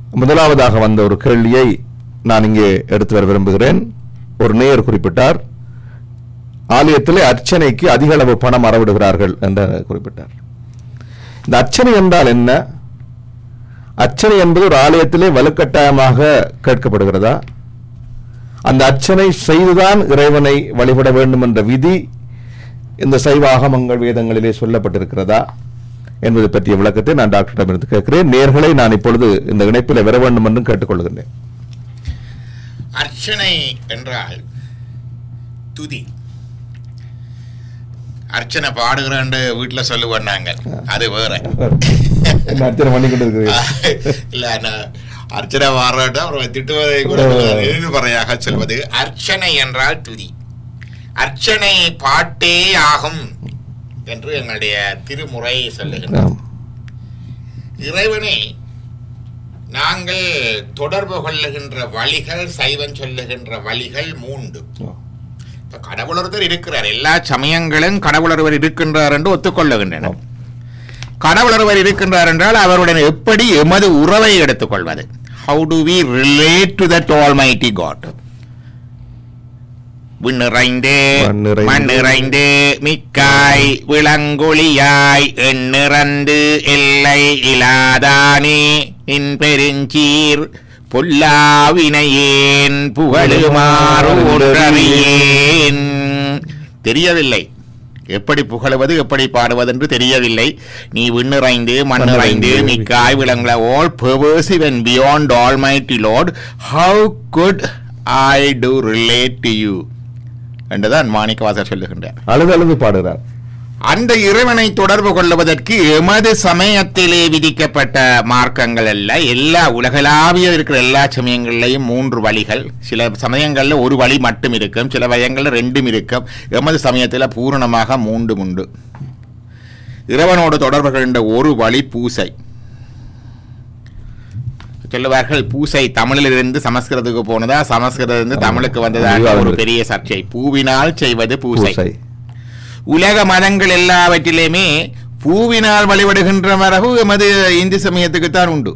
முதலாவதாக வந்த ஒரு கேள்வியை நான் இங்கே எடுத்து வர விரும்புகிறேன் ஒரு நேயர் குறிப்பிட்டார் ஆலயத்திலே அர்ச்சனைக்கு அதிக அளவு பணம் அறவிடுகிறார்கள் என்று குறிப்பிட்டார் இந்த அர்ச்சனை என்றால் என்ன அர்ச்சனை என்பது ஒரு ஆலயத்திலே வலுக்கட்டாயமாக கேட்கப்படுகிறதா அந்த அர்ச்சனை செய்துதான் இறைவனை வழிபட வேண்டும் என்ற விதி இந்த சைவ ஆகமங்கள் வேதங்களிலே சொல்லப்பட்டிருக்கிறதா என்பது பற்றிய விளக்கத்தை நான் டாக்டரிடமிருந்து கேட்கிறேன் நேர்களை நான் இப்பொழுது இந்த இணைப்பில் வர வேண்டும் என்றும் கேட்டுக்கொள்கின்றேன் அர்ச்சனை என்றால் துதி அர்ச்சனை பாடுகிறேன் வீட்டுல சொல்லுவோம் நாங்க அது வேற என்ன அர்ச்சனை பண்ணி கொண்டிருக்கிறீர்கள் இல்ல நான் அர்ச்சனை பாடுறேன் அப்புறம் திட்டுவதை கூட எதிர்மறையாக சொல்வது அர்ச்சனை என்றால் துதி அர்ச்சனை பாட்டே ஆகும் என்று எங்களுடைய திருமுறை சொல்லுகின்றது ஆம். இறைவனை நாங்கள் தொடர்பு கொள்ளுகின்ற வழிகள் சைவன் சொல்லுகின்ற வழிகள் மூன்று இப்ப கடவுள் ஒருத்தர் இருக்கிறார் எல்லா சமயங்களும் கடவுள் ஒருவர் இருக்கின்றார் என்று ஒத்துக்கொள்ளுகின்றன ஆம். கடவுள் ஒருவர் இருக்கின்றார் என்றால் அவருடன் எப்படி எமது உறவை எடுத்துக்கொள்வது how to we relate to that almighty God விண்ணிறைந்து மண்ணிறைந்து, மண்ணிறைந்து மிக்காய் விளங்கொழியாய் எண்ணிறந்து எல்லை இலாதானே நின் பெருஞ்சீர் பொல்லாவினையேன் புகழுமாறு ஒன்றறியேன் தெரியவில்லை எப்படி புகழுவது எப்படி பாடுவது என்று தெரியவில்லை நீ விண்ணிறைந்து மண்ணிறைந்து மிக்காய் விளங்கல all pervasive and beyond almighty lord how could i do relate to you என்றுதான் மாணிக்கவாசர் சொல்லுகின்றார் அழுது அழுது பாடுகிறார் அந்த இறைவனை தொடர்பு கொள்வதற்கு எமது சமயத்திலே விதிக்கப்பட்ட மார்க்கங்கள் அல்ல எல்லா உலகளாவிய இருக்கிற எல்லா சமயங்களிலையும் மூன்று வழிகள் சில சமயங்கள்ல ஒரு வழி மட்டும் இருக்கும் சில வயங்கள்ல ரெண்டும் இருக்கும் எமது சமயத்தில் பூரணமாக மூன்று உண்டு இறைவனோடு தொடர்பு கொண்ட ஒரு வழி பூசை சொல்லுவார்கள் பூசை தமிழிலிருந்து சமஸ்கிருதத்துக்கு போனதா சமஸ்கிருதத்திலிருந்து தமிழுக்கு வந்ததா ஒரு பெரிய சர்ச்சை பூவினால் செய்வது பூசை பூசை உலக மதங்கள் எல்லாவற்றிலுமே பூவினால் வழிபடுகின்ற மரபு எமது இந்து சமயத்துக்குத்தான் உண்டு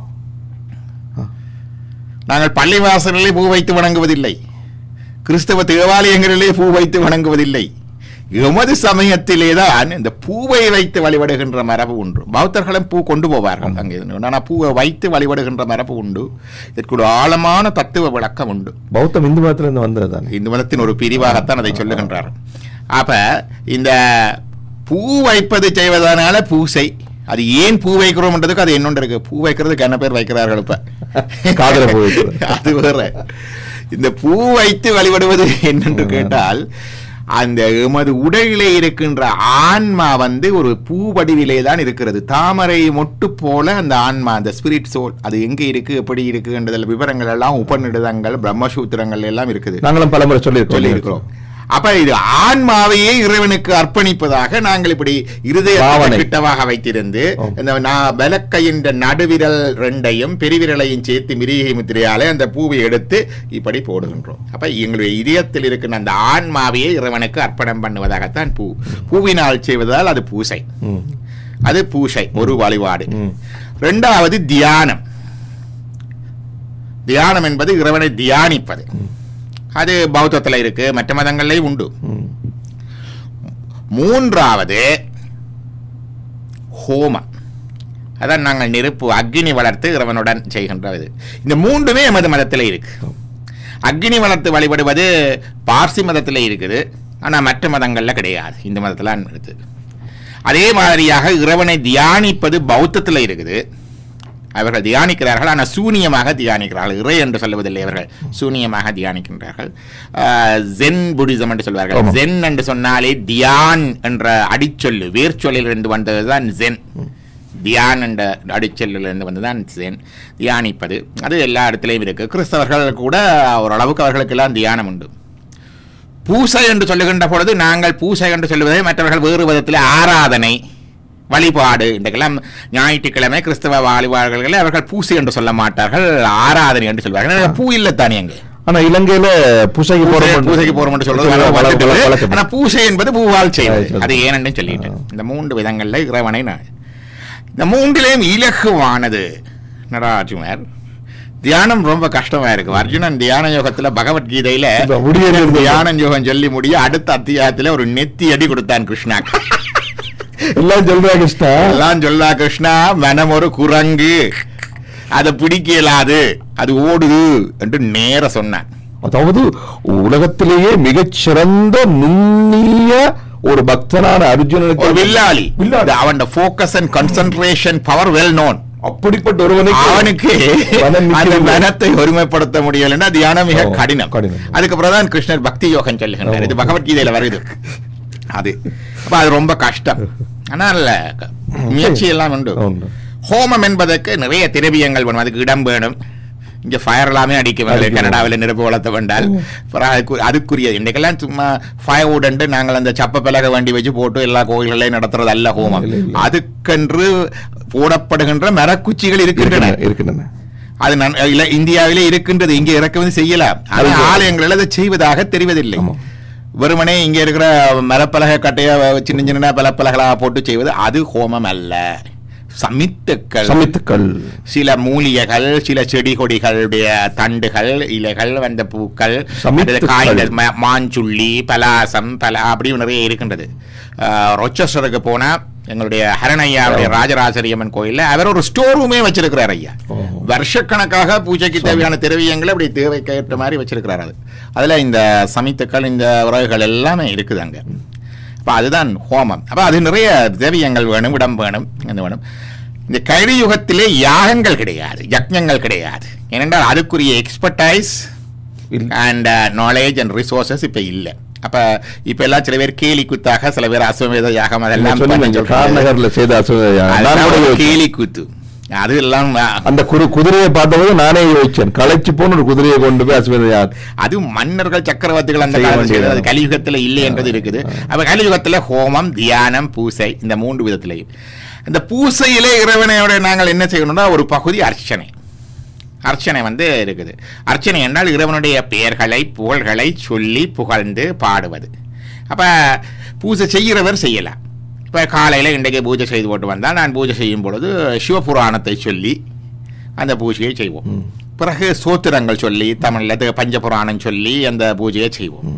நாங்கள் பள்ளிவாசலிலே பூ வைத்து வணங்குவதில்லை கிறிஸ்தவ தேவாலயங்களிலே பூ வைத்து வணங்குவதில்லை எமது சமயத்திலே தான் இந்த பூவை வைத்து வழிபடுகின்ற மரபு உண்டு பௌத்தர்களும் பூ கொண்டு போவார்கள் அங்கே ஆனால் பூவை வைத்து வழிபடுகின்ற மரபு உண்டு இதற்கு ஒரு ஆழமான தத்துவ விளக்கம் உண்டு பௌத்தம் இந்து மதத்திலிருந்து வந்தது தானே இந்து மதத்தின் ஒரு பிரிவாகத்தான் அதை சொல்லுகின்றார் அப்ப இந்த பூ வைப்பது செய்வதனால பூசை அது ஏன் பூ வைக்கிறோம்ன்றதுக்கு அது என்னொன்று இருக்கு பூ வைக்கிறதுக்கு என்ன பேர் வைக்கிறார்கள் இப்ப காதுல பூ வைக்கிறது. அது வேற இந்த பூ வைத்து வழிபடுவது என்னென்று கேட்டால் அந்த எமது உடலிலே இருக்கின்ற ஆன்மா வந்து ஒரு பூ வடிவிலே தான் இருக்கிறது தாமரை மொட்டு போல அந்த ஆன்மா அந்த ஸ்பிரிட் சோல் அது எங்க இருக்கு எப்படி இருக்குன்றதுல விவரங்கள் எல்லாம் உபநிடதங்கள் பிரம்மசூத்திரங்கள் எல்லாம் இருக்குது நாங்களும் பலமுறை சொல்லியிருக்கோம் சொல்லி இருக்கிறோம் அப்ப இது ஆன்மாவையே இறைவனுக்கு அர்ப்பணிப்பதாக நாங்கள் இப்படி இருதய பாவனை. கிட்டவாக வைத்திருந்து ஆம். இந்த நான் விளக்கையின் நடுவிரல் ரெண்டையும் பெருவிரலையும் சேர்த்து மிரிகை முத்திரையாலே அந்த பூவை எடுத்து இப்படி போடுகின்றோம் அப்ப எங்களுடைய இதயத்தில் இருக்கின்ற அந்த ஆன்மாவையே இறைவனுக்கு அர்ப்பணம் பண்ணுவதாகத்தான் பூ பூவினால் செய்வதால் அது பூசை ம். அது பூசை ஒரு வழிபாடு ம். ரெண்டாவது தியானம் தியானம் என்பது இறைவனை தியானிப்பது அது பௌத்தத்தில் இருக்கு மற்ற மதங்கள்லயும் உண்டு ம். மூன்றாவது ஹோமம் அதான் நாங்கள் நெருப்பு அக்னி வளர்த்து இறைவனுடன் செய்கின்ற இது இந்த மூன்றுமே எமது மதத்தில் இருக்கு அக்னி வளர்த்து வழிபடுவது பார்சி மதத்தில் இருக்குது ஆனால் மற்ற மதங்களில் கிடையாது இந்த மதத்தில் இருக்குது அதே மாதிரியாக இறைவனை தியானிப்பது பௌத்தத்தில் இருக்குது அவர்கள் தியானிக்கிறார்கள் ஆனால் சூனியமாக தியானிக்கிறார்கள் இறை என்று சொல்லுவதில்லை அவர்கள் சூனியமாக தியானிக்கின்றார்கள் ஆஹ், ஜென் புடிசம் என்று சொல்வார்கள் ஆமாம். ஜென் என்று சொன்னாலே தியான் என்ற அடிச்சொல்லு வேர்ச்சொல்லிலிருந்து வந்ததுதான் ஜென் தியான் என்ற அடிச்சொல்லிலிருந்து வந்ததுதான் ஜென் தியானிப்பது அது எல்லா இடத்துலையும் இருக்கு கிறிஸ்தவர்கள் கூட ஓரளவுக்கு அவர்களுக்கெல்லாம் தியானம் உண்டு பூசை என்று சொல்லுகின்ற பொழுது நாங்கள் பூசை என்று சொல்லுவதை மற்றவர்கள் வேறு விதத்தில் ஆராதனை வழிபாடு இன்றைக்கெல்லாம் ஞாயிற்றுக்கிழமை கிறிஸ்தவ வழிபாடுகளில் அவர்கள் பூசை என்று சொல்ல மாட்டார்கள் ஆராதனை என்று சொல்வார்கள் ஏன்னா பூ இல்லைத்தானே அங்கே ஆனா இலங்கையில பூசைக்கு பூசை- போறோம் பூசைக்கு போறோம் என்று சொல்றது வழக்கம், வழக்கம் வழக்கம், வழக்கம். ஆனா பூசை என்பது பூவால் செய்வது சரி. அது ஏனென்று சொல்லிட்டேன் இந்த மூன்று விதங்கள்ல இறைவனை நான் இந்த மூன்றிலேயும் இலகுவானது நடராஜுமர் தியானம் ரொம்ப கஷ்டமா இருக்கு அர்ஜுனன் தியான யோகத்துல பகவத்கீதையில இப்ப முடியல இருந்து- தியான யோகம் சொல்லி முடிய அடுத்த அத்தியாயத்துல ஒரு நெத்தி அடி கொடுத்தான் கிருஷ்ணா எல்லாம் சொல்றா கிருஷ்ணா எல்லாம் சொல்லா கிருஷ்ணா மனம் ஒரு குரங்கு அதை பிடிக்க இயலாது அது ஓடுது என்று நேர சொன்னான் அதாவது உலகத்திலேயே மிகச் சிறந்த நுண்ணிய ஒரு பக்தனான அர்ஜுனனுக்கு ஒரு வில்லாளி வில்லாளி. அவன் focus and concentration power well known அப்படிப்பட்ட ஒருவனுக்கு அவனுக்கு மனம் அந்த நிற்கிறது. மனத்தை ஒருமைப்படுத்த முடியலன்னா தியானம் மிக ஓ, கடினம் கடினம். அதுக்கப்புறம் தான் கிருஷ்ணர் பக்தி யோகம் சொல்லுகின்றார் ஓ. இது பகவத்கீதையில வருது அது அப்ப அது ரொம்ப கஷ்டம் ஆனால் முயற்சி எல்லாம் உண்டு உண்டு. ஹோமம் என்பதற்கு நிறைய திரவியங்கள் வேணும் அதுக்கு இடம் வேணும் இங்க ஃபயர் எல்லாமே அடிக்க வேண்டிய அடிக்க கனடாவில் நெருப்பு வளர்த்த வேண்டால் அப்புறம் அதுக்கு அதுக்குரிய இன்றைக்கெல்லாம் சும்மா ஃபயர் உடன்ட்டு நாங்கள் அந்த சப்ப பிளக வண்டி வச்சு போட்டு எல்லா கோயில்களையும் நடத்துறது அல்ல ஹோமம் இல்லை, இல்லை. அதுக்கென்று போடப்படுகின்ற மரக்குச்சிகள் இருக்கின்றன இருக்கின்றன இருக்கின்றன அது நன்- இல்ல இந்தியாவிலே இருக்கின்றது இங்கே இறக்குமதி செய்யலாம் ஆனால் அது- ஆலயங்களில் அதை செய்வதாக தெரிவதில்லை ஆமா. வெறுமனே இங்க இருக்கிற மரப்பலகை கட்டைய சின்ன சின்ன பலப்பலகளாக போட்டு செய்வது அது ஹோமம் அல்ல சமித்துக்கள் சமித்துக்கள் சில மூலிகைகள் சில செடி கொடிகளுடைய தண்டுகள் இலைகள் வந்த பூக்கள் சமித்துக்கள். அடுத்து காய்ந்த ம- மாஞ்சுள்ளி பலாசம் பல அப்படி நிறைய இருக்கின்றது ஆஹ், ரொச்செஸ்டருக்கு போனா எங்களுடைய ஹரணையாவுடைய ராஜராஜரியம்மன் கோயில்ல அவர் ஒரு ஸ்டோர் ரூமே வச்சிருக்கிறார் ஐயா ஓஹோ. வருஷக்கணக்காக பூஜைக்கு தேவையான திரவியங்களை அப்படி தேவைக்கு ஏற்ற மாதிரி வச்சிருக்கிறார் அது அதுல இந்த சமித்துக்கள் இந்த உறவுகள் எல்லாமே இருக்குது அங்க அப்ப அதுதான் ஹோமம் அப்ப அது நிறைய திரவியங்கள் வேணும் இடம் வேணும் என்ன வேணும் இந்த கலியுகத்திலே யாகங்கள் கிடையாது யக்ஞங்கள் கிடையாது ஏனென்றால் அதுக்குரிய எக்ஸ்பர்டைஸ் இல்ல. அண்ட் நாலேஜ் அண்ட் ரிசோர்சஸ் இப்ப இல்ல அப்ப இப்ப எல்லாம் சில பேர் கேலி குத்தாக சில பேர் அஸ்வமேத யாகம் அதெல்லாம் சொன்னீங்க, பண்ண இங்க சொல்றாங்க. கார்நகர்ல செய்த அசுவதையா நான் அதெல்லாம் கூட ஒரு யோசிச்சேன். கேலி கூத்து அது எல்லாம் அஹ், அந்த குரு குதிரையை பார்த்தபோது நானே யோசிச்சேன் களைச்சு போன ஒரு குதிரையை கொண்டு போய் அசுவதையா அது மன்னர்கள் சக்கரவர்த்திகள் அந்த செய்ய காலத்தில் வேண்டியது. செய்தது. அது கலியுகத்துல இல்லை என்பது இருக்குது அப்ப கலியுகத்துல ஹோமம் தியானம் பூசை இந்த மூன்று விதத்திலையும் இந்த பூசையிலே இறைவனையோட நாங்கள் என்ன செய்யணும்னா ஒரு பகுதி அர்ச்சனை அர்ச்சனை வந்து இருக்குது அர்ச்சனை என்றால் இறைவனுடைய பெயர்களை புகழ்களை சொல்லி புகழ்ந்து பாடுவது அப்ப பூஜை செய்கிறவர் செய்யலாம் இப்ப காலையில இன்றைக்கு பூஜை செய்து போட்டு வந்தால் நான் பூஜை செய்யும் பொழுது சிவபுராணத்தை சொல்லி அந்த பூஜையை செய்வோம் பிறகு சோத்திரங்கள் சொல்லி தமிழ்ல இது பஞ்சபுராணம் சொல்லி அந்த பூஜையை செய்வோம்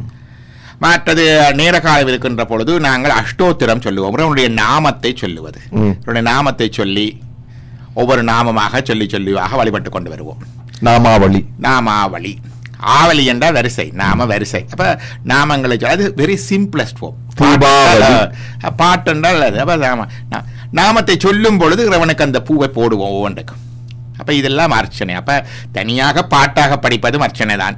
மற்றது நேர காலம் இருக்கின்ற பொழுது நாங்கள் அஷ்டோத்திரம் சொல்லுவோம் இறைவனுடைய நாமத்தை சொல்லுவது ம். இறைவனுடைய நாமத்தை சொல்லி ஒவ்வொரு நாமமாக சொல்லி சொல்லியாக வழிபட்டு கொண்டு வருவோம் நாமாவளி நாமாவளி ஆவலி என்றால் வரிசை நாம வரிசை அப்ப நாமங்களை சொல்ல அது வெரி சிம்பிளஸ்ட் ஃபார்ம் தீபாவளி. பாட்டு என்றால் அது அப்ப நாம நா- நாமத்தை சொல்லும் பொழுது இறைவனுக்கு அந்த பூவை போடுவோம் ஒவ்வொன்றுக்கும் அப்ப இதெல்லாம் அர்ச்சனை அப்ப தனியாக பாட்டாக படிப்பதும் அர்ச்சனை தான்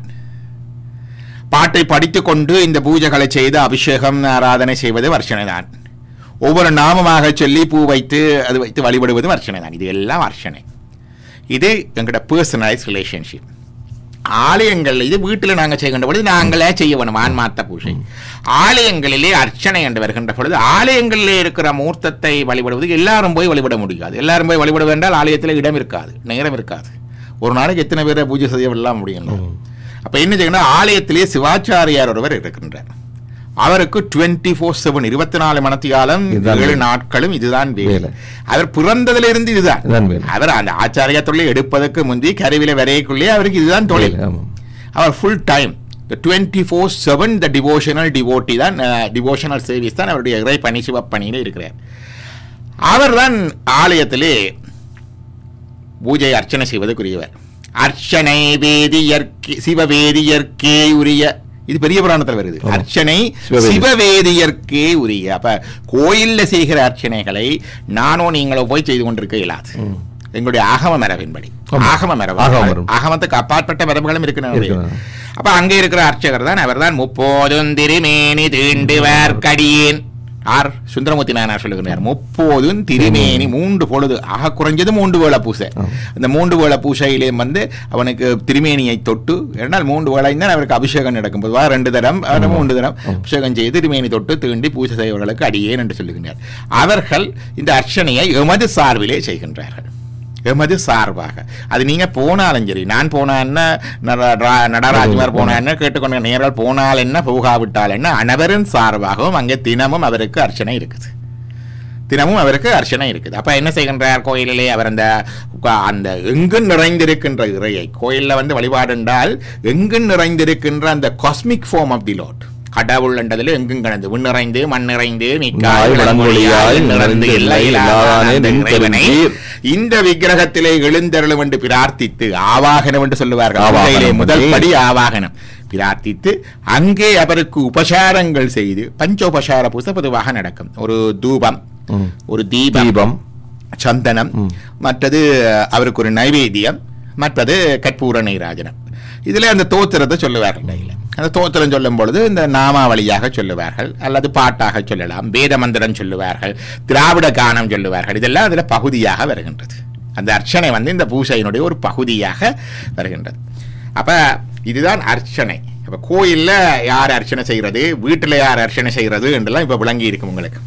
பாட்டை படித்துக் கொண்டு இந்த பூஜைகளை செய்து அபிஷேகம் ஆராதனை செய்வது அர்ச்சனை தான் ஒவ்வொரு நாமமாக சொல்லி பூ வைத்து அது வைத்து வழிபடுவதும் அர்ச்சனை தான் இது எல்லாம் அர்ச்சனை இது எங்களோட பர்சனலைஸ் ரிலேஷன்ஷிப் ஆலயங்கள் இது வீட்டில் நாங்கள் செய்கின்ற பொழுது நாங்களே செய்ய வேணும் ஆன்மார்த்த பூஜை ஆலயங்களிலே அர்ச்சனை என்று வருகின்ற பொழுது ஆலயங்களிலே இருக்கிற மூர்த்தத்தை வழிபடுவதுக்கு எல்லாரும் போய் வழிபட முடியாது எல்லாரும் போய் வழிபட வேண்டால் ஆலயத்தில் இடம் இருக்காது நேரம் இருக்காது ஒரு நாளைக்கு எத்தனை பேரை பூஜை செய்ய விடலாம் முடியும் அப்ப என்ன செய்யணும் ஆலயத்திலே சிவாச்சாரியார் ஒருவர் இருக்கின்றார் அவருக்கு டுவெண்ட்டி ஃபோர் செவன் இருபத்தி நாலு மணத்தியாலம் இதுதான் ஏழு வேலை. நாட்களும் இதுதான் வேலை வேலை. அவர் பிறந்ததிலிருந்து இதுதான் இதுதான் வேலை. அவர் அந்த ஆச்சாரிய தொழிலை எடுப்பதற்கு முந்தி கருவில வரையக்குள்ளே அவருக்கு இதுதான் தொழில் ஆமா. அவர் full time twenty four seven the devotional devotee தான் டிவோஷனல் சர்வீஸ் தான் அவருடைய இறை பணி சிவப்பணியில் இருக்கிறார் அவர் தான் ஆலயத்திலே பூஜை அர்ச்சனை செய்வதற்குரியவர் அர்ச்சனை வேதியர்க்கே சிவவேதியர்க்கே உரிய இது பெரிய புராணத்தில் வருது ஆமா. அர்ச்சனை சிவவேதி. சிவவேதியர்க்கே உரிய அப்ப கோயில்ல செய்கிற அர்ச்சனைகளை நானோ நீங்களோ போய் செய்து கொண்டிருக்க இயலாது எங்களுடைய ஆகம மரபின்படி ஆமா. ஆகம மரபு ஆகம மரபு. ஆகமத்துக்கு அப்பாற்பட்ட மரபுகளும் இருக்கின்றன இருக்கின்றன. அப்ப அங்க இருக்கிற அர்ச்சகர் தான் அவர் தான் முப்போதும் திருமேனி தீண்டுவர் கடியேன் ஆர் சுந்தரமூர்த்தி நாயனார் சொல்லுகிறார் முப்போதும் திருமேனி மூன்று பொழுது ஆக குறைஞ்சது மூன்று வேளை பூசை அந்த மூன்று வேளை பூசையிலே வந்து அவனுக்கு திருமேனியை தொட்டு இரண்டால் மூன்று வேளை தான் அவருக்கு அபிஷேகம் நடக்கும் பொதுவாக ரெண்டு தரம் அவர் மூன்று தரம் அபிஷேகம் செய்து திருமேனி தொட்டு தீண்டி பூஜை செய்வர்களுக்கு அடியேன் என்று சொல்லுகின்றார் அவர்கள் இந்த அர்ச்சனையை எமது சார்பிலே செய்கின்றார்கள் எமது சார்பாக அது நீங்க போனாலும் சரி நான் போனா என்ன நட- ரா- நடராஜ்மார் போனா என்ன கேட்டுக்கொண்ட நேர்கள் போனால் என்ன போகாவிட்டால் என்ன அனைவரின் சார்பாகவும் அங்கே தினமும் அவருக்கு அர்ச்சனை இருக்குது தினமும் அவருக்கு அர்ச்சனை இருக்குது அப்ப என்ன செய்கின்றார் கோயிலிலே அவர் அந்த உக்கா- அந்த எங்கும் நிறைந்திருக்கின்ற இறையை கோயில்ல வந்து வழிபாடு என்றால் எங்கும் நிறைந்திருக்கின்ற அந்த cosmic form of the Lord கடவுள் என்றதில் எங்கும் கிடந்து விண் நிறைந்து மண் நிறைந்து மிக்காய் நாய் விளங்கொழியாய் விளங்கொழியாய் நிறைந்து நிறைந்து எல்லை எல்லை இல்லாத இல்லாதானே அந்த நின் இறைவனை பெருந்தீர். இந்த விக்கிரகத்திலே எழுந்தருளும் என்று பிரார்த்தித்து ஆவாகனம் என்று சொல்லுவார்கள் ஆவாகனம் பூஜையிலே முதல் பண்ணி. படி ஆவாகனம் பிரார்த்தித்து அங்கே அவருக்கு உபசாரங்கள் செய்து பஞ்சோபசார பூசை பொதுவாக நடக்கும் ஒரு தூபம் ம். ஒரு தீபம் தீபம் சந்தனம் மற்றது அவருக்கு ஒரு நைவேத்தியம் மற்றது கற்பூர நீராஜனம் இதில் அந்த தோத்திரத்தை சொல்லுவார்கள் கையில் அந்த தோத்திரம் சொல்லும் பொழுது இந்த நாமாவளியாக சொல்லுவார்கள் அல்லது பாட்டாக சொல்லலாம் வேத மந்திரம் சொல்லுவார்கள் திராவிட கானம் சொல்லுவார்கள் இதெல்லாம் அதில் பகுதியாக வருகின்றது அந்த அர்ச்சனை வந்து இந்த பூசையினுடைய ஒரு பகுதியாக வருகின்றது அப்போ இதுதான் அர்ச்சனை அப்போ கோயிலில் யார் அர்ச்சனை செய்கிறது வீட்டில் யார் அர்ச்சனை செய்கிறது என்றெல்லாம் இப்போ விளங்கி இருக்கும் உங்களுக்கு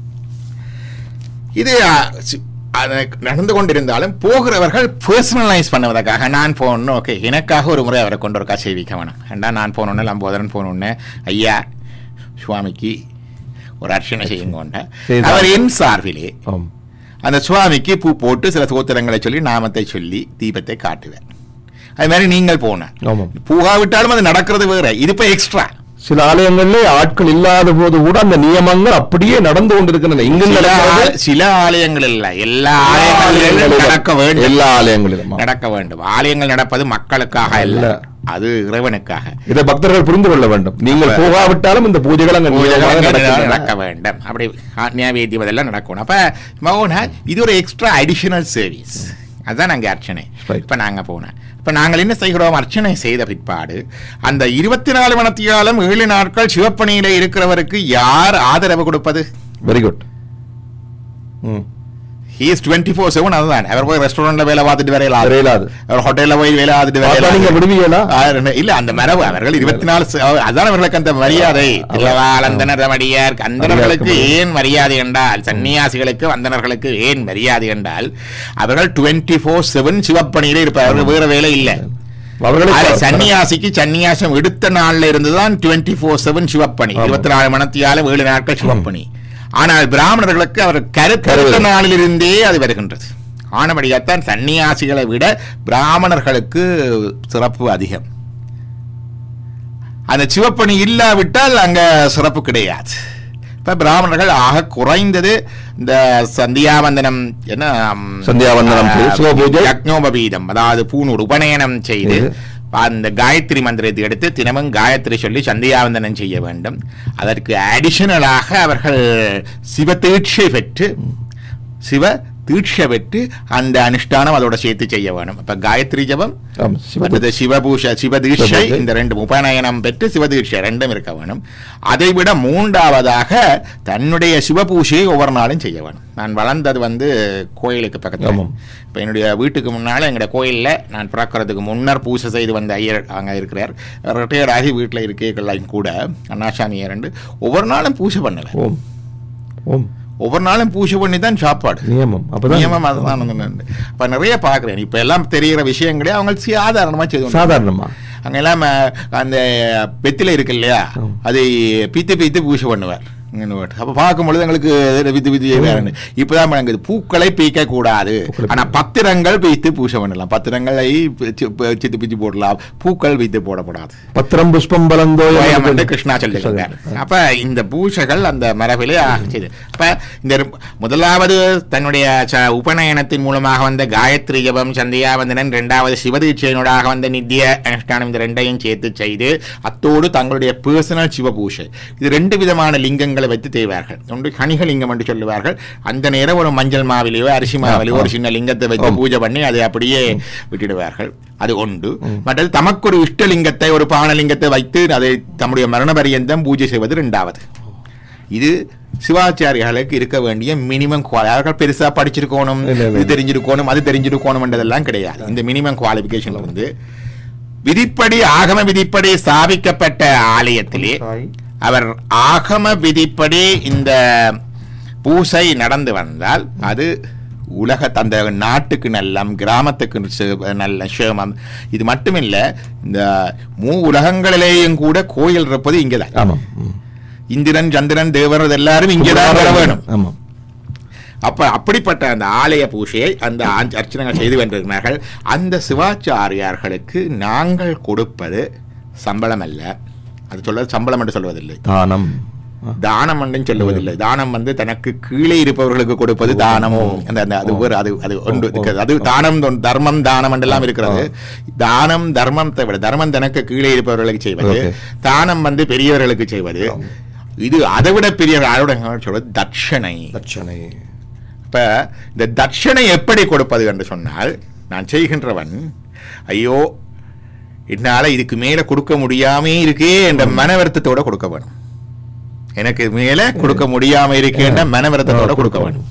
இது அ, சி- அது நடந்து கொண்டிருந்தாலும் போகிறவர்கள் பர்சனலைஸ் பண்ணுவதற்காக நான் போகணும் ஓகே எனக்காக ஒரு முறை அவரை கொண்டு ஒருக்கா செய்விக்க வேணும் ஏண்டா நான் போனோன்னு லம்போதரன் போனோன்னு ஐயா சுவாமிக்கு ஒரு அர்ச்சனை செய்யுங்கோண்ட செய்தார். அவர் என் சார்பிலே ஆம் அந்த சுவாமிக்கு பூ போட்டு சில சோத்திரங்களை சொல்லி நாமத்தை சொல்லி தீபத்தை காட்டுவேன் அது மாதிரி நீங்கள் போன ஆமாம் பூகாவிட்டாலும் அது நடக்கிறது வேற இது இப்போ எக்ஸ்ட்ரா சில ஆலயங்களிலே ஆட்கள் இல்லாத போது கூட அந்த நியமங்கள் அப்படியே நடந்து கொண்டிருக்கின்றன இங்கு சில நடக்கிறது ஆல- சில ஆலயங்கள் இல்ல எல்லா ஆலயங்களிலும் நடக்க வேண்டும் எல்லா ஆலயங்களிலும் ஆம். நடக்க வேண்டும் ஆலயங்கள் நடப்பது மக்களுக்காக அல்ல அல்ல. அது இறைவனுக்காக இதை பக்தர்கள் புரிந்து கொள்ள வேண்டும் நீங்கள் போகாவிட்டாலும் இந்த பூஜைகள் அங்க நியமமாக பூஜைகள் நடக்கின்றன. நடக்க வேண்டும் அப்படி நியாவேத்தியம் அதெல்லாம் நடக்கணும் அப்ப மௌன இது ஒரு எக்ஸ்ட்ரா அடிஷனல் சர்வீஸ் அதுதான் நாங்க அர்ச்சனை Right. இப்ப நாங்க போனேன் இப்ப நாங்கள் என்ன செய்கிறோம் அர்ச்சனை செய்த பிற்பாடு அந்த இருபத்தி நாலு மணத்தியாலும் ஏழு நாட்கள் சிவப்பணியில இருக்கிறவருக்கு யார் ஆதரவு கொடுப்பது very good hmm he is twenty four seven அதுதான் அவர் போய் ரெஸ்டாரண்ட்ல வேலை பார்த்துட்டு வரையலாம் வரையலாது. அவர் ஹோட்டல்ல போய் வேலை பார்த்துட்டு அப்ப நீங்க வரையலாம் விடுவீங்களா இல்ல அந்த மரபு அவர்கள் இருபத்தி நாலு ச- அதான் அவர்களுக்கு அந்த மரியாதை திருவாளந்தனர் மடியார் அந்தணர்களுக்கு ஏன் மரியாதை என்றால் சன்னியாசிகளுக்கு அந்தணர்களுக்கு ஏன் மரியாதை என்றால் அவர்கள் டுவெண்ட்டி ஃபோர் செவன் சிவப்பணியில இருப்பார்கள் வேற வேலை இல்ல அதுல அவர்களுக்கு சன்னியாசிக்கு சன்னியாசம் எடுத்த நாள்ல இருந்துதான் டுவெண்ட்டி ஃபோர் செவன் சிவப்பணி ஆமா. இருபத்தி நாலு மணத்தியால ஏழு நாட்கள் சிவப்பணி ஆனால் பிராமணர்களுக்கு அவர் கருத்தெடுத்த கருத்து. நாளிலிருந்தே அது வருகின்றது ஆனபடியாத்தான் சன்னியாசிகளை விட பிராமணர்களுக்கு சிறப்பு அதிகம் அந்த சிவப்பணி இல்லாவிட்டால் அங்க சிறப்பு கிடையாது இப்ப பிராமணர்கள் ஆக குறைந்தது இந்த சந்தியாவந்தனம் என்ன ம், சந்தியாவந்தனம் செய்து, ஆ, சிவபூஜை. யக்ஞோபவீதம் அதாவது பூணூர் உபநயனம் செய்து இது. அந்த காயத்ரி மந்திரத்தை எடுத்து தினமும் காயத்ரி சொல்லி சந்தியாவந்தனம் செய்ய வேண்டும் அதற்கு அடிஷனலாக அவர்கள் சிவ தீட்சை பெற்று சிவ தீட்சை பெற்று அந்த அனுஷ்டானம் அதோட சேர்த்து செய்ய வேணும் அப்ப காயத்ரி ஜபம் ஆம், சிவபூஜை. மற்றது சிவபூஷ சிவதீட்சை சிவபூஜை. இந்த ரெண்டு உபநயனம் பெற்று சிவதீட்சை ரெண்டும் இருக்க வேணும் அதை விட மூன்றாவதாக தன்னுடைய சிவபூஷையை ஒவ்வொரு நாளும் செய்ய வேணும் நான் வளர்ந்தது வந்து கோயிலுக்கு பக்கத்தில் ஆமாம். இப்போ என்னுடைய வீட்டுக்கு முன்னால் எங்களுடைய கோயிலில் நான் பிறக்கிறதுக்கு முன்னர் பூஜை செய்து வந்த ஐயர் அங்கே இருக்கிறார் ரிட்டையர்ட் ஆகி வீட்டில் இருக்கேக்கெல்லாம் கூட அண்ணாசாமி ரெண்டு ஒவ்வொரு நாளும் பூஜை பண்ணலை ஓம் ஓம் ஒவ்வொரு நாளும் பூஜை பண்ணி தான் சாப்பாடு நியமம் அப்பதான் நியமம் அதுதான் வந்து இப்போ நிறைய பார்க்குறேன் இப்போ எல்லாம் தெரிகிற விஷயங்களே அவங்க சாதாரணமாக செய்து கொண்டு சாதாரணமா அங்க எல்லாம் அஹ், அந்த வெத்தில இருக்கு இல்லையா ஆமா. அதை பீத்து பீத்து பூஜை பண்ணுவார் அப்ப பார்க்கும் பொழுது எங்களுக்கு இது வித்து வித்து வேறு இப்பதான் விளங்குது பூக்களை பீக்க கூடாது பூக்களை ஆனா பத்திரங்கள் வைத்து பூஜை பண்ணலாம் பத்திரங்களை சி- சித்து பிச்சு போடலாம் பூக்கள் வைத்து போடக்கூடாது பத்திரம் புஷ்பம் பலந்தோ கோயம் வந்து கிருஷ்ணா சொல்லியிருக்கார் அப்ப இந்த பூஜைகள் அந்த மரபிலே ஆகிச்சது அப்ப இந்த ரு- முதலாவது தன்னுடைய ச- உபநயனத்தின் மூலமாக வந்த காயத்ரி ஜபம் சந்தியாவந்தனன் இரண்டாவது சிவதீட்சையினூடாக வந்த நித்திய அனுஷ்டானம் இந்த ரெண்டையும் சேர்த்து செய்து அத்தோடு தங்களுடைய பர்சனல் சிவ பூஜை இது ரெண்டு விதமான லிங்கங்களை வைத்து செய்வார்கள் ஒன்று கணிகலிங்கம் என்று சொல்லுவார்கள் அந்த நேரம் ஒரு மஞ்சள் மாவிலையோ அரிசி மாவிலையோ ஒரு சின்ன லிங்கத்தை வைத்து ஆம். பூஜை பண்ணி அதை அப்படியே விட்டுடுவார்கள் அது ஒன்று மற்றது தமக்கு ஒரு இஷ்டலிங்கத்தை ஒரு பானலிங்கத்தை வைத்து அதை தம்முடைய மரண பரியந்தம் பூஜை செய்வது இரண்டாவது இது சிவாச்சாரியாளுக்கு இருக்க வேண்டிய மினிமம் அவர்கள் பெருசா படிச்சிருக்கணும் இல்ல, இல்ல. இது தெரிஞ்சிருக்கணும் அது தெரிஞ்சிருக்கணும்ன்றதெல்லாம் கிடையாது இந்த மினிமம் குவாலிபிகேஷன் வந்து விதிப்படி ஆகம விதிப்படி ஸ்தாபிக்கப்பட்ட ஆலயத்திலே அவர் ஆகம விதிப்படி இந்த பூசை நடந்து வந்தால் அது உலக அந்த நாட்டுக்கு நல்லம் கிராமத்துக்கு சே- நல்ல சேமம் இது மட்டுமில்ல இந்த மூ உலகங்களிலேயும் கூட கோயில் இருப்பது இங்கதான் ஆமாம் ம். இந்திரன் சந்திரன் தேவர் எல்லாரும் இங்கதான் வர வேணும் ஆமாம் அப்ப அப்படிப்பட்ட அந்த ஆலய பூஜையை அந்த ஆஞ்ச- அர்ச்சனைகள் செய்து கொண்டிருக்கிறார்கள் அந்த சிவாச்சாரியார்களுக்கு நாங்கள் கொடுப்பது சம்பளம் அல்ல அது சொல்வது சம்பளம் என்று சொல்வதில்லை தானம் தானம் என்றும் சொல்லுவதில்லை தானம் வந்து தனக்கு கீழே இருப்பவர்களுக்கு கொடுப்பது தானம் அந்த அந்த அது ஒரு அது அது ஒன்று இருக்கிறது அது தானம் தொன்- தர்மம் தானம் என்றெல்லாம் இருக்கிறது தானம் தர்மத்தை விட தர்மம் தனக்கு கீழே இருப்பவர்களுக்கு செய்வது Okay. தானம் வந்து பெரியவர்களுக்கு செய்வது இது அதை விட பெரிய அதோட சொல்வது தட்சணை தட்சணை இப்ப இந்த தட்சணை எப்படி கொடுப்பது என்று சொன்னால் நான் செய்கின்றவன் ஐயோ என்னால இதுக்கு மேல கொடுக்க முடியாமே இருக்கே என்ற மன வருத்தத்தோட கொடுக்க வேணும் எனக்கு மேல கொடுக்க முடியாம இருக்கே என்ற மன வருத்தத்தோட கொடுக்க வேணும்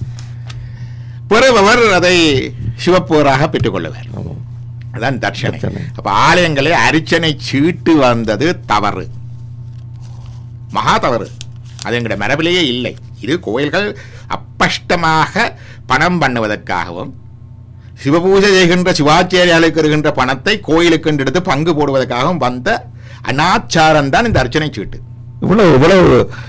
பிறவர் அதை சிவப்போராக பெற்றுக்கொள்ளுவார் ஆமாம் அதான் தட்சணை தட்சணை. அப்ப ஆலயங்களே அர்ச்சனை சீட்டு வந்தது தவறு மகா தவறு அது எங்கட மரபிலேயே இல்லை இது கோயில்கள் அப்பஷ்டமாக பணம் பண்ணுவதற்காகவும் சிவபூஜை செய்கின்ற சிவாச்சாரியாளுக்கு இருக்கின்ற பணத்தை கோயிலுக்கு என்று எடுத்து பங்கு போடுவதற்காகவும் வந்த அனாச்சாரம் தான் இந்த அர்ச்சனை சீட்டு இவ்வளவு இவ்வளவு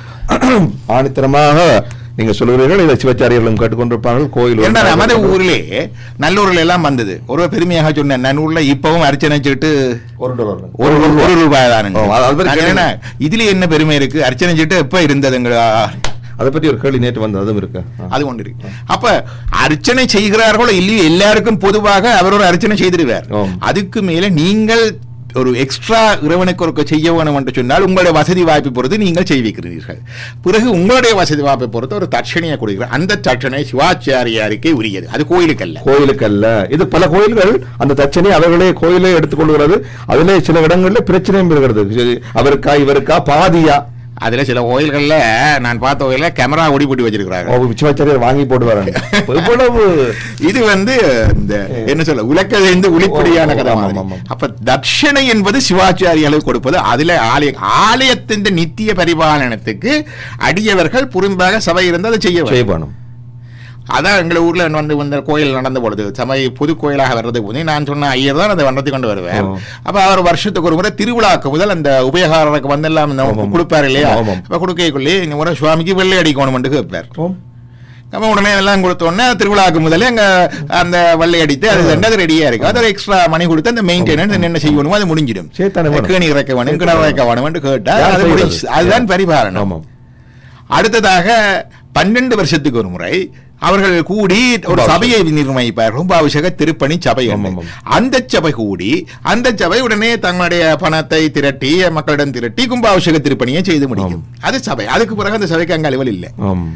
ஆணித்தரமாக நீங்க சொல்கிறீர்கள் இதை சிவாச்சாரியர்களும் கேட்டுக்கொண்டிருப்பார்கள் கோயில் ஏன்னா நமது ஊரிலே நல்லூர்ல எல்லாம் வந்தது ஒரு பெருமையாக சொன்னேன் நல்லூர்ல இப்பவும் அர்ச்சனை சீட்டு ஒரு டாலர் ஒரு ஒரு ரூபாய் தான் ஓ, அது- அது பத்தி என்ன இதுல என்ன பெருமை இருக்கு அர்ச்சனை சீட்டு எப்ப இருந்ததுங்களா அதை பற்றி ஒரு கேள்வி நேற்று வந்தது அதுவும் இருக்கு ஆ. அது ஒன்று இருக்கு அப்ப அர்ச்சனை செய்கிறார்களோ இல்லையோ எல்லாருக்கும் பொதுவாக அவர் ஒரு அர்ச்சனை செய்திருவார் ஆம். அதுக்கு மேல நீங்கள் ஒரு எக்ஸ்ட்ரா இறைவனுக்கு ஒரு செய்ய வேணும் என்று சொன்னால் உங்களுடைய வசதி வாய்ப்பை பொறுத்து நீங்கள் செய்விக்கிறீர்கள் பிறகு உங்களுடைய வசதி வாய்ப்பை பொறுத்து ஒரு தட்சணையை கொடுக்கிறீர்கள் அந்த தட்சணை சிவாச்சாரியாருக்கே உரியது அது கோயிலுக்கு அல்ல கோயிலுக்கு அல்ல இது பல கோயில்கள் அந்த தட்சணை அவர்களே கோயிலே எடுத்துக்கொள்கிறது அதிலே சில இடங்கள்ல பிரச்சனையும் இருக்கிறது சரி, அவருக்கா இவருக்கா பாதியா அதுல சில கோயில்கள்ல நான் பார்த்த கோயில்ல கேமரா ஒடி போட்டு வச்சிருக்கிறாங்க ஓ, சிவாச்சாரியர் வாங்கி போடுவாராங்க இவ்வளவு இது வந்து இந்த என்ன சொல்ல உலக்கதைந்து உளிப்படியான ஓ, கதை ஆமாம், மாதிரி. ஆமாம். அப்ப தட்சணை என்பது சிவாச்சாரியாளுக்கு கொடுப்பது அதுல ஆலய ஆலயத்தின் நித்திய பரிபாலனத்துக்கு அடியவர்கள் புறம்பாக சபை இருந்து அதை செய்ய வேண்டும். செய்வானும் அதான் எங்க ஊர்ல வந்து இந்த கோயில் நடந்த பொழுது சபை புது கோயிலாக வர்றது போது நான் சொன்ன ஐயர் தான் அதை வண்ணத்தை கொண்டு வருவேன் ஓ. அப்ப அவர் வருஷத்துக்கு ஒரு முறை திருவிழாக்கு முதல் அந்த உபயோகாரருக்கு வந்து எல்லாம் இந்த ஆமாம். கொடுப்பாரு இல்லையா ஆமாம். அப்ப கொடுக்கக்குள்ளே இந்த முறை சுவாமிக்கு வெள்ளை அடிக்கணும் கேட்பார் ஓம். நம்ம உடனே எல்லாம் கொடுத்த உடனே திருவிழாக்கு முதல்ல அங்க அந்த வள்ளை அடித்து அது ரெண்டு அது ரெடியா இருக்கு அது எக்ஸ்ட்ரா மணி கொடுத்து அந்த மெயின்டெனன்ஸ் என்ன செய்யணுமோ அது முடிஞ்சிடும் சேத்தானே வேணும். கேணி இறக்க வேணும் கிணறு இறக்க வேணும் கேட்டா யார் அது செய்வது? முடிஞ்சு அதுதான் பரிபாலனம் ஆமாம் அடுத்ததாக பன்னெண்டு வருஷத்துக்கு ஒரு முறை அவர்கள் கூடி ஒரு கும்பாபிஷேகம். சபையை நிர்ணயிப்பார் கும்பாபிஷேக திருப்பணி சபை என்று. ஆமாம், ஆமாம். அந்த சபை கூடி அந்த சபை உடனே தங்களுடைய பணத்தை திரட்டி மக்களிடம் திரட்டி கும்பாபிஷேக திருப்பணியை செய்து முடிக்கும் அது சபை அதுக்கு பிறகு அந்த சபைக்கு அங்க அலுவல் இல்லை ஆம்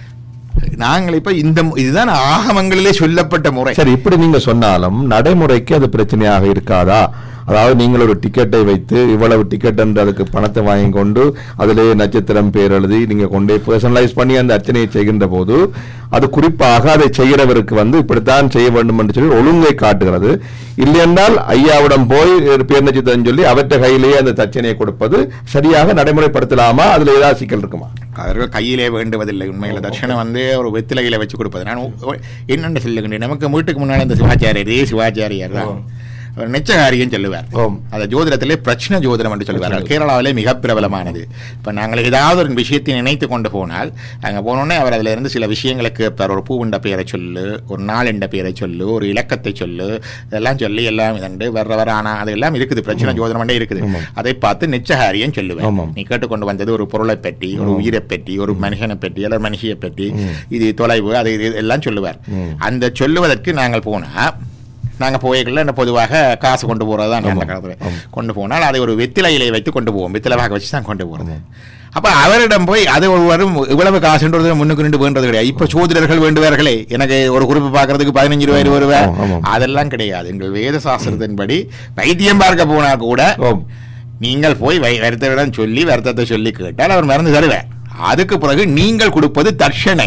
நாங்கள் இப்ப இந்த மு- இதுதான் ஆகமங்களிலே சொல்லப்பட்ட முறை சரி இப்படி நீங்க சொன்னாலும் நடைமுறைக்கு அது பிரச்சனையாக இருக்காதா அதாவது நீங்கள் ஒரு டிக்கெட்டை வைத்து இவ்வளவு டிக்கெட் என்று அதுக்கு பணத்தை வாங்கி கொண்டு அதிலே நட்சத்திரம் பேர் எழுதி நீங்க கொண்டே பர்சனலைஸ் பண்ணி அந்த அர்ச்சனையை செய்கின்ற போது அது குறிப்பாக அதை செய்கிறவருக்கு வந்து இப்படித்தான் செய்ய வேண்டும் என்று சொல்லி ஒழுங்கை காட்டுகிறது இல்லையென்றால் ஐயாவிடம் போய் ஒரு பேர் நட்சத்திரம் சொல்லி அவற்றை கையிலேயே அந்த தட்சணையை கொடுப்பது சரியாக நடைமுறைப்படுத்தலாமா அதுல ஏதாவது சிக்கல் இருக்குமா அவர்கள் கையிலே வேண்டுவதில்லை உண்மையில தட்சணை வந்து ஒரு வெத்திலையில வச்சு கொடுப்பது நான் ஒ- ஒ- என்னென்னு சொல்லுகின்றேன் நமக்கு வீட்டுக்கு முன்னாடி இந்த சிவாச்சாரியரே சிவாச்சாரியார் தான் அவர் நெச்சகாரியம் சொல்லுவார் ஆம். அந்த ஜோதிடத்திலே பிரச்சனை ஜோதிடம் என்று சொல்லுவார்கள் கேரளாவிலே மிக பிரபலமானது இப்போ நாங்கள் ஏதாவது ஒரு விஷயத்தை நினைத்து கொண்டு போனால் அங்கே போனோடனே அவர் அதில் இருந்து சில விஷயங்களை கேட்பார் ஒரு பூவுண்ட பெயரை சொல்லு ஒரு நாளெண்ட பெயரை சொல்லு ஒரு இலக்கத்தை சொல்லு இதெல்லாம் சொல்லி எல்லாம் இதண்டு வர்ற வர ஆனா அதெல்லாம் இருக்குது பிரச்சனை ஜோதிடம் இருக்குது ஆமாம். அதை பார்த்து நிச்சகாரியம் சொல்லுவேன் ஆமாம். நீ கேட்டுக்கொண்டு வந்தது ஒரு பொருளை பற்றி ஒரு உயிரை பற்றி ஒரு மனுஷனை பற்றி அல்லது மனுஷியை பற்றி இது தொலைவு அது இது எல்லாம் சொல்லுவார் அந்த சொல்லுவதற்கு நாங்கள் போனா நாங்க போய்கள்ல என்ன பொதுவாக காசு கொண்டு போறது தான் அந்த காலத்துல கொண்டு போனால் அதை ஒரு வெத்திலையிலே வைத்து கொண்டு போவோம் வெத்திலை பாக வச்சு தான் கொண்டு போறது அப்ப அவரிடம் போய் அது ஒரு வரும் இவ்வளவு காசுன்றது முன்னுக்கு ரெண்டு வேண்டது கிடையாது இப்ப சோதரர்கள் வேண்டுவார்களே எனக்கு ஒரு குறிப்பு பார்க்கறதுக்கு பதினஞ்சு ரூபாய் இருபது ரூபாய் ஆமாம், ஆமாம். அதெல்லாம் கிடையாது எங்கள் வேத சாஸ்திரத்தின்படி வைத்தியம் பார்க்க போனா கூட ஓம் நீங்கள் போய் வை- வருத்தவிடம் சொல்லி வருத்தத்தை சொல்லி கேட்டால் அவர் மருந்து தருவார் அதுக்கு பிறகு நீங்கள் கொடுப்பது தட்சணை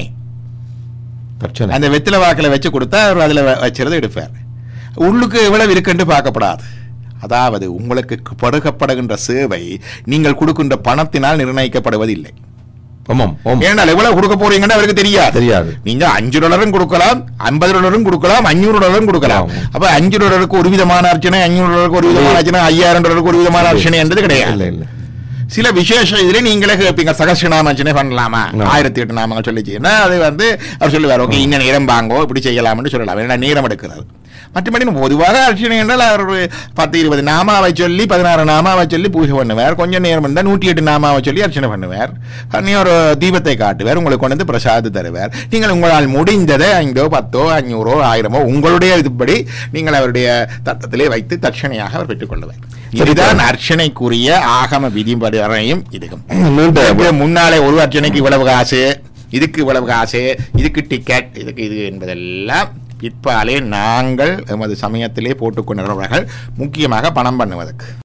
தட்சணை அந்த வெத்தில வாக்கில் வச்சு கொடுத்தா அவர் அதில் வச்சிருந்து எடுப்பார் உள்ளுக்கு எவ்வளவு இருக்குன்னு பார்க்கப்படாது அதாவது உங்களுக்கு படுகப்படுகின்ற சேவை நீங்கள் கொடுக்கின்ற பணத்தினால் நிர்ணயிக்கப்படுவதில்லை ஆமாம் ஓம் ஏனால் எவ்வளவு கொடுக்க போறீங்கன்னு அவருக்கு தெரியாது தெரியாது நீங்க அஞ்சு டாலரும் கொடுக்கலாம் ஐம்பது டாலரும் கொடுக்கலாம் அஞ்சூறு டாலரும் கொடுக்கலாம் ஆமா. அப்ப அஞ்சு டாலருக்கு ஒரு விதமான அர்ச்சனை அஞ்சூறு டாலருக்கு ஒரு விதமான அர்ச்சனை ஐயாயிரம் டாலருக்கு ஒரு விதமான அர்ச்சனை என்றது கிடையாது இல்ல இல்ல சில விசேஷ இதுல நீங்களே கேட்பீங்க சகசிரநாம அர்ச்சனை பண்ணலாமா ஆ. ஆயிரத்தி எட்டு நாமங்கள் சொல்லி செய்யணும் அது வந்து அவர் சொல்லுவார் ஓகே இன்ன நேரம் வாங்கோ இப்படி செய்யலாம்னு சொல்லலாம் ஏன்னா நேரம் எடுக்கிறது மற்றபடி பொதுவாக அர்ச்சனை என்றால் அவர் ஒரு பத்து இருபது நாமாவை சொல்லி பதினாறு நாமாவை சொல்லி பூஜை பண்ணுவார் கொஞ்சம் நேரம் இருந்தால் நூற்றி எட்டு நாமாவை சொல்லி அர்ச்சனை பண்ணுவார் பண்ணி ஒரு தீபத்தை காட்டுவார் உங்களுக்கு கொண்டு வந்து பிரசாது தருவார் நீங்கள் உங்களால் முடிந்ததை ஐந்தோ பத்தோ அஞ்சூறோ ஆயிரமோ உங்களுடைய இதுபடி நீங்கள் அவருடைய தத்தத்திலே வைத்து தட்சணையாக அவர் பெற்றுக்கொள்ளுவார் இதுதான் அர்ச்சனைக்குரிய ஆகம விதிபடி வரையும் இதுகும் நீண்ட இதுக்கு முன்னாலே ஒரு அர்ச்சனைக்கு இவ்வளவு காசு இதுக்கு இவ்வளவு காசு இதுக்கு டிக்கெட் இதுக்கு இது என்பதெல்லாம் பிற்பாலே நாங்கள் எமது சமயத்திலே போட்டுக்கொண்டிருக்கிறவர்கள் முக்கியமாக பணம் பண்ணுவதற்கு